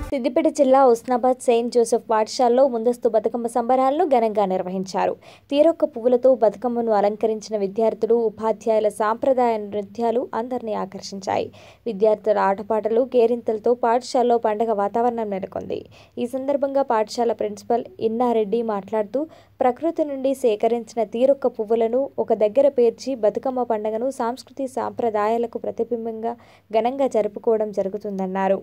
సిద్దిపేట జిల్లా Husnabad Saint Joseph పాఠశాలలో ముందస్తు బతుకమ్మ సంబరాలను ఘనంగా నిర్వహించారు తీరొక్క పువ్వులతో బతుకమ్మను అలంకరించిన విద్యార్థులు ఉపాధ్యాయుల సాంప్రదాయ నృత్యాలు అందరినీ ఆకర్షించాయి విద్యార్థుల ఆటపాటలు కేరింతలతో పాఠశాలలో పండగ వాతావరణం నెలకొంది ఈ సందర్భంగా పాఠశాల ప్రిన్సిపల్ ఇన్నారెడ్డి మాట్లాడుతూ ప్రకృతి నుండి సేకరించిన తీరొక్క పువ్వులను ఒక దగ్గర పేర్చి బతుకమ్మ పండుగను సాంస్కృతి సాంప్రదాయాలకు ప్రతిబింబంగా ఘనంగా జరుపుకోవడం జరుగుతుందన్నారు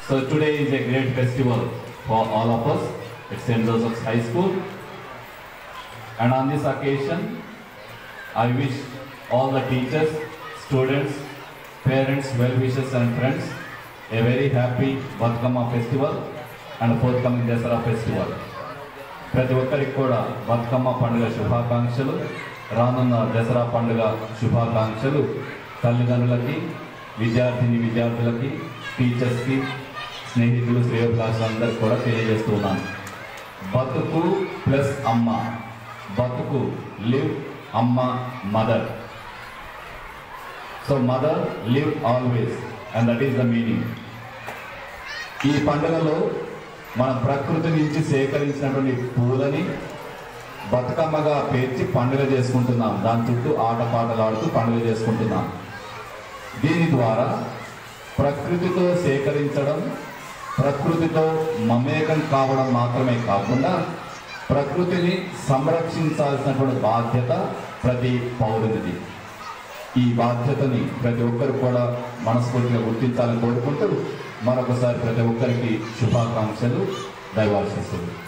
So today is a great festival for all of us at St. Joseph's High School. And on this occasion, I wish all the teachers, students, parents, well-wishers and friends a very happy Batkama festival and forthcoming Dasara festival. ప్రతి ఒక్కరికి కూడా బతుకమ్మ పండుగ శుభాకాంక్షలు రానున్న దసరా పండుగ శుభాకాంక్షలు తల్లిదండ్రులకి విద్యార్థిని విద్యార్థులకి టీచర్స్కి స్నేహితులు శ్రేయోభిలాషులందరికీ కూడా తెలియజేస్తున్నాను బతుకు ప్లస్ అమ్మ బతుకు లివ్ అమ్మ mother so mother live always and that is the meaning ఈ పండుగలో మన ప్రకృతి నుంచి సేకరించినటువంటి పూలని బతుకమ్మగా పేర్చి పండుగ చేసుకుంటున్నాం దాని చుట్టూ ఆటపాటలు ఆడుతూ పండుగ చేసుకుంటున్నాం దీని ద్వారా ప్రకృతితో సేకరించడం ప్రకృతితో మమేకం కావడం మాత్రమే కాకుండా ప్రకృతిని సంరక్షించాల్సినటువంటి బాధ్యత ప్రతి పౌరునిది ఈ బాధ్యతని ప్రతి ఒక్కరు కూడా మనస్ఫూర్తిగా గుర్తించాలని కోరుకుంటూ మరొకసారి ప్రతి ఒక్కరికి శుభాకాంక్షలు దైవాశిస్తులు